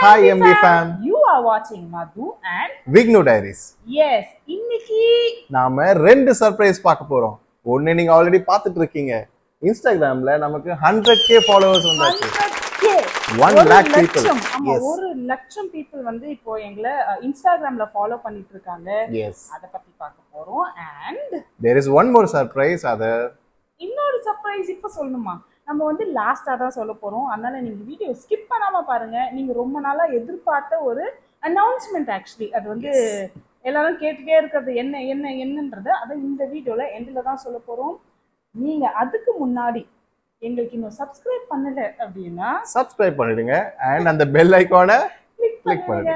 Hi, MD fam. You are watching Madhu and Vignu diaries yes, இன்னைக்கு நாம ரெண்டு surprise பார்க்க போறோம் ஒன்னு நீங்க ஆல்ரெடி பார்த்துட்டு இருக்கீங்க இன்ஸ்டாகிராம்ல நமக்கு ஹண்ட்ரட் கே ஃபாலோவர்ஸ் வந்தாச்சு 100K. One ஒரு lakh people. லட்சம் ஆமா Yes. ஒரு லட்சம் people வந்து இப்போ எங்களை இன்ஸ்டாகிராம்ல ஃபாலோ பண்ணிட்டு இருக்காங்க எஸ் அத பத்தி பார்க்க போறோம் and there is one more surprise அது இன்னொரு சர்ப்ரைஸ் இப்ப சொல்லணுமா நம்ம வந்து லாஸ்டா தான் சொல்ல போறோம் அதனால நீங்க வீடியோ ஸ்கிப் பண்ணாம பாருங்க நீங்க ரொம்ப நாளா எதிர்பார்த்த ஒரு அனௌன்ஸ்மெண்ட் ஆக்சுவலி அது வந்து எல்லாரும் கேட்டுட்டே இருக்கிறது என்ன என்ன என்னன்றது அதை இந்த வீடியோல எண்டில் தான் சொல்ல போறோம் நீங்க அதுக்கு முன்னாடி எங்களுக்கு இன்னும் சப்ஸ்கிரைப் பண்ணல அப்படின்னா சப்ஸ்கிரைப் பண்ணிடுங்க அண்ட் அந்த பெல் ஐகானை கிளிக் Click பண்ணுங்க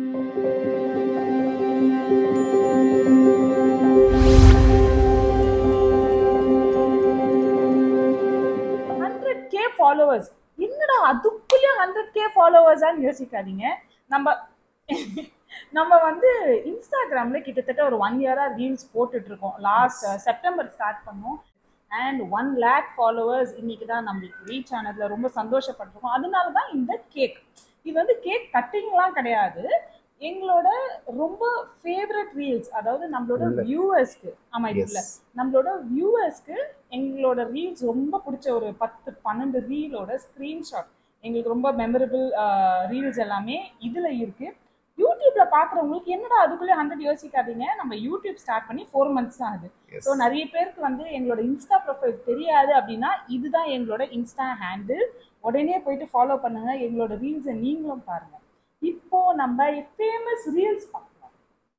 ஹண்ட்ரட் கே ஃபாலோவர்ஸ் என்னடா அதுக்குள்ளே ஹண்ட்ரட் கே ஃபாலோவர்ஸான்னு யோசிக்காதீங்க நம்ம நம்ம வந்து இன்ஸ்டாகிராம்ல கிட்டத்தட்ட ஒரு ஒன் இயரா ரீல்ஸ் போட்டுட்டு இருக்கோம் லாஸ்ட் செப்டம்பர் ஸ்டார்ட் பண்ணோம் அண்ட் ஒன் லேக் ஃபாலோவர்ஸ் இன்னைக்கு தான் நம்மளுக்கு ரீச் ஆனதுல ரொம்ப சந்தோஷப்பட்டிருக்கோம் அதனால தான் இந்த கேக் இது வந்து கேக் கட்டிங்லாம் கிடையாது எங்களோட ரொம்ப ஃபேவரட் ரீல்ஸ் அதாவது நம்மளோட உள்ள. வியூவர்ஸ்க்கு ஆமா இது இல்ல எஸ் நம்மளோட வியூவர்ஸ்க்கு எங்களோட ரீல்ஸ் ரொம்ப பிடிச்ச ஒரு பத்து பன்னெண்டு ரீலோட ஸ்க்ரீன்ஷாட் எங்களுக்கு ரொம்ப மெமரபிள் ரீல்ஸ் எல்லாமே இதுல இருக்கு யூடியூப்ல பாக்குறவங்களுக்கு என்னடா அதுக்குள்ளே ஹண்ட்ரட் யோசிக்காதீங்க நம்ம யூடியூப் ஸ்டார்ட் பண்ணி ஃபோர் மந்த்ஸ் தான் ஆகுது எஸ் ஸோ நிறைய பேருக்கு வந்து எங்களோட இன்ஸ்டா ப்ரொஃபைல் தெரியாது அப்படின்னா இதுதான் எங்களோட இன்ஸ்டா ஹேண்டில் உடனே போயிட்டு ஃபாலோ பண்ணுங்க எங்களோட ரீல்ஸை நீங்களும் பாருங்க இப்போ நம்ம ஃபேமஸ் ரீல்ஸ் பார்க்கலாம்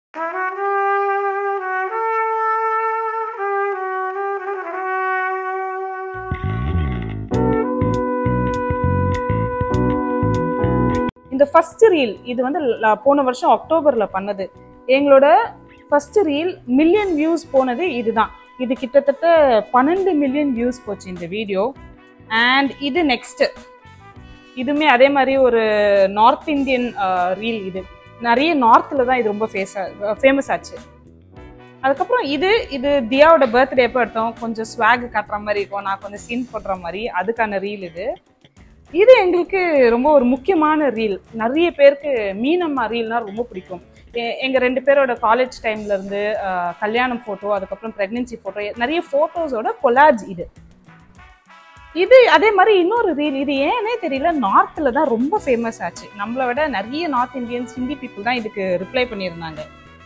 இந்த ஃபர்ஸ்ட் ரீல் இது வந்து ல- போன வருஷம் அக்டோபர்ல பண்ணது எங்களோட ஃபர்ஸ்ட் ரீல் மில்லியன் வியூஸ் போனது இதுதான் இது கிட்டத்தட்ட பன்னெண்டு மில்லியன் வியூஸ் போச்சு இந்த வீடியோ அண்ட் இது நெக்ஸ்ட் இதுவுமே அதே மாதிரி ஒரு நார்த் இந்தியன் ரீல் இது நிறைய நார்த்தில் தான் இது ரொம்ப ஃபேஸா ஃபேமஸ் ஆச்சு அதுக்கப்புறம் இது இது தியாவோட பர்த்டே எப்போ எடுத்தோம் கொஞ்சம் ஸ்வாக் காட்டுற மாதிரி இருக்கும் நான் கொஞ்சம் சீன் போடுற மாதிரி அதுக்கான ரீல் இது இது எங்களுக்கு ரொம்ப ஒரு முக்கியமான ரீல் நிறைய பேருக்கு மீனம்மா ரீல்னா ரொம்ப பிடிக்கும் எ- எங்க ரெண்டு பேரோட காலேஜ் டைம்ல இருந்து அஹ், கல்யாணம் போட்டோ அதுக்கப்புறம் பிரெக்னன்சி போட்டோ நிறைய போட்டோஸோட கொலாஜ் இது இது அதே மாதிரி இன்னொரு ரீல் இது ஏனே தெரியல நார்த்ல தான் ரொம்ப ஃபேமஸ் ஆச்சு நம்மளை விட நிறைய நார்த் இந்தியன்ஸ் ஹிந்தி பீப்புள் தான் இதுக்கு ரிப்ளை பண்ணியிருந்தாங்க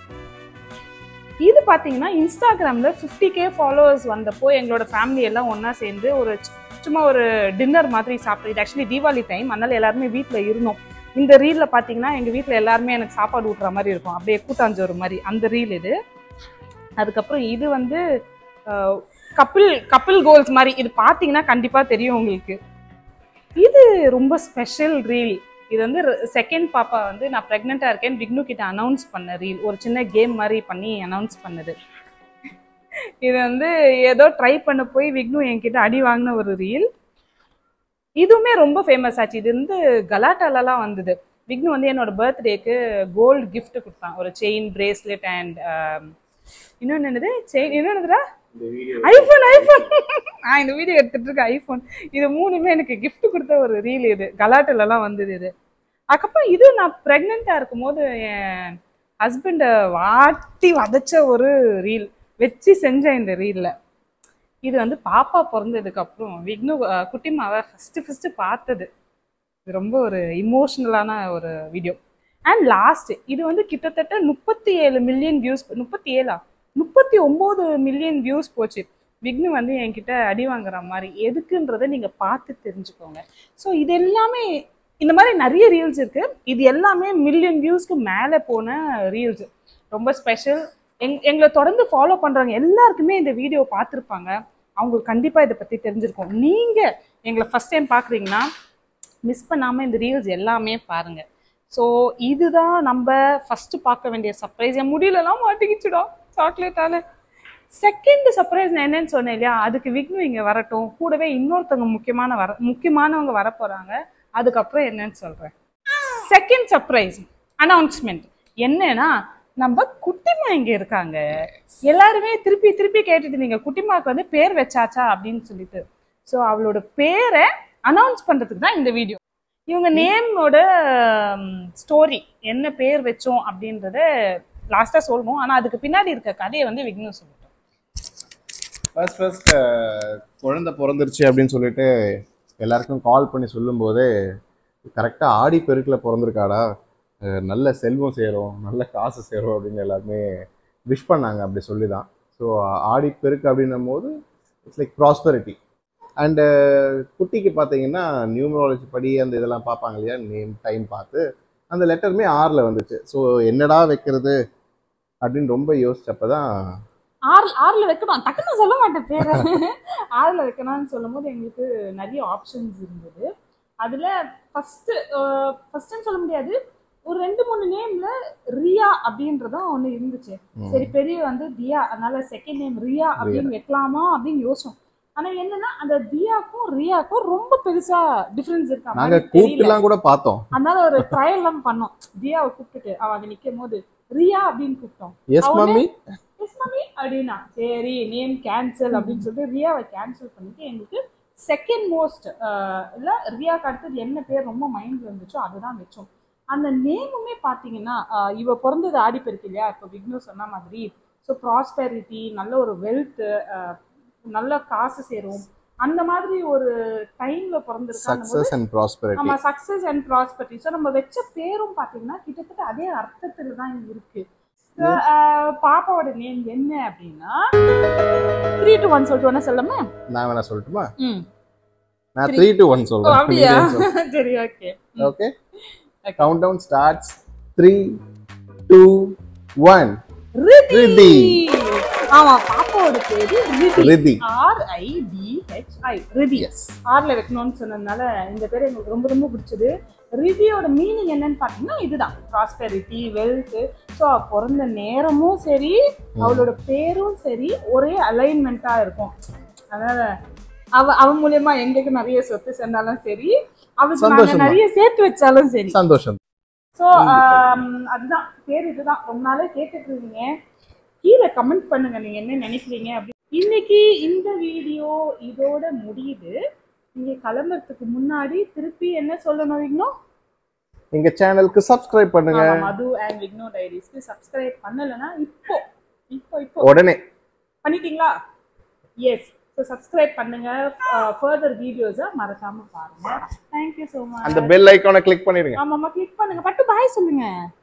இது பார்த்தீங்கன்னா இன்ஸ்டாகிராம்ல 50k கே ஃபாலோவர்ஸ் வந்தப்போ எங்களோட ஃபேமிலி எல்லாம் ஒண்ணா சேர்ந்து ஒரு சு- சும்மா ஒரு டின்னர் மாதிரி சாப்பிட்டு இது ஆக்சுவலி தீபாவளி டைம் அதனால எல்லாருமே வீட்டில் இருந்தோம் இந்த ரீல்ல பார்த்தீங்கன்னா எங்க வீட்டில் எல்லாருமே எனக்கு சாப்பாடு ஊட்டுற மாதிரி இருக்கும் அப்படியே கூட்டாஞ்சோறு மாதிரி அந்த ரீல் இது அதுக்கப்புறம் இது வந்து கப்பிள் கப்பிள் கோல்ஸ் மாதிரி இது பார்த்தீங்கன்னா கண்டிப்பா தெரியும் உங்களுக்கு இது ரொம்ப ஸ்பெஷல் ரீல் இது வந்து செகண்ட் பாப்பா வந்து நான் ப்ரெக்னெண்ட்டாக இருக்கேன் விக்னு கிட்ட அனௌன்ஸ் பண்ண ரீல் ஒரு சின்ன கேம் மாதிரி பண்ணி அனௌன்ஸ் பண்ணது இது வந்து ஏதோ ட்ரை பண்ண போய் விக்னு என்கிட்ட அடி வாங்கின ஒரு ரீல் இதுவுமே ரொம்ப ஃபேமஸ் ஆச்சு இது வந்து கலாட்டாலலாம் வந்தது விக்னு வந்து என்னோட பர்த்டேக்கு கோல்டு gift கொடுத்தான் ஒரு செயின் பிரேஸ்லெட் அண்ட் இன்னொன்று என்னது செயின் இன்னொன்னுதுடா ஐஃபோன் ஐஃபோன் நான் இந்த வீடியோ எடுத்துட்டு இருக்கேன் ஐஃபோன் இது மூணுமே எனக்கு gift கொடுத்த ஒரு ரீல் இது கலாட்டிலலாம் வந்தது இது அதுக்கப்புறம் இது நான் ப்ரெக்னெண்ட்டாக இருக்கும்போது என் ஹஸ்பண்டை வாட்டி வதச்ச ஒரு ரீல் வச்சு செஞ்சேன் இந்த ரீலில் இது வந்து பாப்பா பிறந்ததுக்கு அப்புறம் விக்னு அஹ், குட்டிமாவை ஃபஸ்ட்டு ஃபஸ்ட்டு பார்த்தது இது ரொம்ப ஒரு இமோஷ்னலான ஒரு வீடியோ அண்ட் லாஸ்ட் இது வந்து கிட்டத்தட்ட முப்பத்தி ஏழு மில்லியன் வியூஸ் முப்பத்தி ஏழா முப்பத்தி ஒம்பது மில்லியன் வியூஸ் போச்சு விக்னு வந்து என்கிட்ட அடி வாங்குற மாதிரி எதுக்குன்றதை நீங்கள் பார்த்து தெரிஞ்சுக்கோங்க ஸோ இது எல்லாமே இந்த மாதிரி நிறைய ரீல்ஸ் இருக்கு இது எல்லாமே மில்லியன் வியூஸ்க்கு மேலே போன ரீல்ஸ் ரொம்ப ஸ்பெஷல் எங் எங்களை தொடர்ந்து ஃபாலோ பண்ணுறவங்க எல்லாருக்குமே இந்த வீடியோ பார்த்துருப்பாங்க அவங்களுக்கு கண்டிப்பாக இதை பற்றி தெரிஞ்சிருக்கும் நீங்கள் எங்களை ஃபஸ்ட் டைம் பார்க்குறீங்கன்னா மிஸ் பண்ணாமல் இந்த ரீல்ஸ் எல்லாமே பாருங்க ஸோ இதுதான் நம்ம ஃபஸ்ட்டு பார்க்க வேண்டிய சர்ப்ரைஸ் என் முடியலலாம் மாட்டிக்கிச்சுடா சாக்லேட்டால செகண்ட் சர்ப்ரைஸ் நான் என்னன்னு சொன்னேன் இல்லையா அதுக்கு விக்னு இங்கே வரட்டும் கூடவே இன்னொருத்தவங்க முக்கியமான வர முக்கியமானவங்க வர போகிறாங்க அதுக்கப்புறம் என்னன்னு சொல்கிறேன் செகண்ட் சர்ப்ரைஸ் அனௌன்ஸ்மெண்ட் என்னன்னா நம்ம குட்டிமா இங்க இருக்காங்க எல்லாருமே திருப்பி திருப்பி கேட்டுட்டு நீங்க குட்டிமாக்கு வந்து பேர் வச்சாச்சா அப்படின்னு சொல்லிட்டு ஸோ அவளோட பேரை அனௌன்ஸ் பண்றதுக்கு தான் இந்த வீடியோ இவங்க நேமோட ஸ்டோரி என்ன பேர் வச்சோம் அப்படின்றத லாஸ்டா சொல்லணும் ஆனா அதுக்கு பின்னாடி இருக்க கதையை வந்து விக்னு சொல்லட்டும் ஃபர்ஸ்ட் ஃபர்ஸ்ட் குழந்தை பிறந்துருச்சு அப்படின்னு சொல்லிட்டு எல்லாருக்கும் கால் பண்ணி சொல்லும்போது கரெக்டாக ஆடி பெருக்கில் பிறந்திருக்காடா அஹ் நல்ல செல்வம் சேரும் நல்ல காசு சேரும் அப்படின்னு எல்லாருமே விஷ் பண்ணாங்க அப்படி சொல்லி தான் ஸோ ஆடி பெருக்கு அப்படின்னும் போது இட்ஸ் லைக் ப்ராஸ்பரிட்டி அண்டு குட்டிக்கு பார்த்தீங்கன்னா நியூமராலஜி படி அந்த இதெல்லாம் பார்ப்பாங்க இல்லையா நேம் டைம் பார்த்து அந்த லெட்டருமே ஆறில் வந்துச்சு ஸோ என்னடா வைக்கிறது அப்படின்னு ரொம்ப யோசிச்சப்ப தான் ஆறு ஆறுல வைக்கணும் டக்குன்னு சொல்ல மாட்டேன் பேரை ஆறுல வைக்கணும்னு சொல்லும் போது எங்களுக்கு நிறைய ஆப்ஷன்ஸ் இருந்தது அதுல ஃபர்ஸ்ட் ஃபர்ஸ்ட்னு சொல்ல முடியாது ஒரு ரெண்டு மூணு நேம்ல ரியா அப்படின்றதும் ஒண்ணு இருந்துச்சு ம், சரி பெரிய வந்து தியா அதனால செகண்ட் நேம் ரியா அப்படின்னு வைக்கலாமா அப்படின்னு யோசிச்சோம் ஆனா என்னன்னா அந்த தியாக்கும் ரியாக்கும் ரொம்ப பெருசா டிஃபரன்ஸ் இருக்கா நாங்க மாதிரி தெரியல கூப்பிட்டுலாம் கூட பார்த்தோம் அதனால ஒரு ட்ரையல் எல்லாம் பண்ணோம் தியாவை கூப்பிட்டுட்டு அவ அங்க நிக்கும் போது ரியா அப்படின்னு கூப்பிட்டோம் எஸ் அவனே- மம்மி எஸ் மம்மி அப்படின்னா சரி நேம் கேன்சல் அப்படின்னு சொல்லிட்டு ரியாவை கேன்சல் பண்ணிட்டு எங்களுக்கு செகண்ட் மோஸ்ட் இல்ல ரியாக்கு அடுத்தது என்ன பேர் ரொம்ப மைண்ட்ல இருந்துச்சோ அதுதான் வச்சோம் அந்த நேமுமே பாத்தீங்கன்னா ஆஹ் இவ பிறந்தது ஆடிப்பெருக்கு இல்லையா இப்போ விக்னு சொன்ன மாதிரி ஸோ ப்ராஸ்பெரிட்டி நல்ல ஒரு வெல்த் நல்ல காசு சேரும் அந்த மாதிரி ஒரு டைம்ல பிறந்திருக்காங்க சக்சஸ் அண்ட் ப்ராஸ்பரிட்டி நம்ம சக்சஸ் அண்ட் ப்ராஸ்பரிட்டி ஸோ நம்ம வச்ச பேரும் பார்த்தீங்கன்னா கிட்டத்தட்ட அதே அர்த்தத்துல தான் இருக்கு So, ஆஹ் பாப்பாவோட நேம் என்ன அப்படின்னா த்ரீ டு ஒன் சொல்லிட்டு ஒன்று சொல்லமா நான் வேணா சொல்லட்டுமா ம் நான் Three. த்ரீ டு ஒன் ஓ, சொல்றேன் அப்படியா சரி okay okay Okay. Count down starts three two one Ridhi Ridhi. ஆமா பாப்பாவோட பேரு Ridhi Ridhi R I D H I Ridhi yes ஆர்ல வைக்கணும்னு சொன்னதுனால இந்த பேர் எங்களுக்கு ரொம்ப ரொம்ப பிடிச்சது ரிதியோட மீனிங் என்னன்னு பார்த்தீங்கன்னா இதுதான் ப்ராஸ்பெரிட்டி வெல்த் ஸோ பிறந்த நேரமும் சரி அவளோட பேரும் சரி ஒரே அலைன்மெண்ட்டா இருக்கும் அதனால அவ அவ மூலியமா எங்களுக்கு நிறைய சொத்து சேர்ந்தாலும் சரி அவளுக்கு நாங்க சந்தோஷமா. நிறைய சேர்த்து வச்சாலும் சரி சந்தோஷம் ஸோ அதுதான் பேர் இதுதான் ரொம்ப நாளே கேட்டுட்டு இருக்கீங்க கீழே கமெண்ட் பண்ணுங்க நீங்க என்ன நினைக்கிறீங்க அப்படி இன்னைக்கு இந்த வீடியோ இதோட முடியுது நீங்க கிளம்புறதுக்கு முன்னாடி திருப்பி என்ன சொல்லணும் விக்னோ எங்க சேனலுக்கு சப்ஸ்கிரைப் பண்ணுங்க ஆமா, மது அண்ட் விக்னோ டைரிஸ்க்கு சப்ஸ்கிரைப் பண்ணலைன்னா இப்போ இப்போ இப்போ உடனே பண்ணிட்டீங்களா எஸ் ஸோ சப்ஸ்கிரைப் பண்ணுங்க ஃபர்தர் வீடியோஸை மறக்காம பாருங்க தேங்க்யூ ஸோ மச் அந்த பெல் ஐக்கானை கிளிக் பண்ணிடுங்க ஆமாம்மா கிளிக் பண்ணுங்க பட்டு பாய் சொல்லுங்க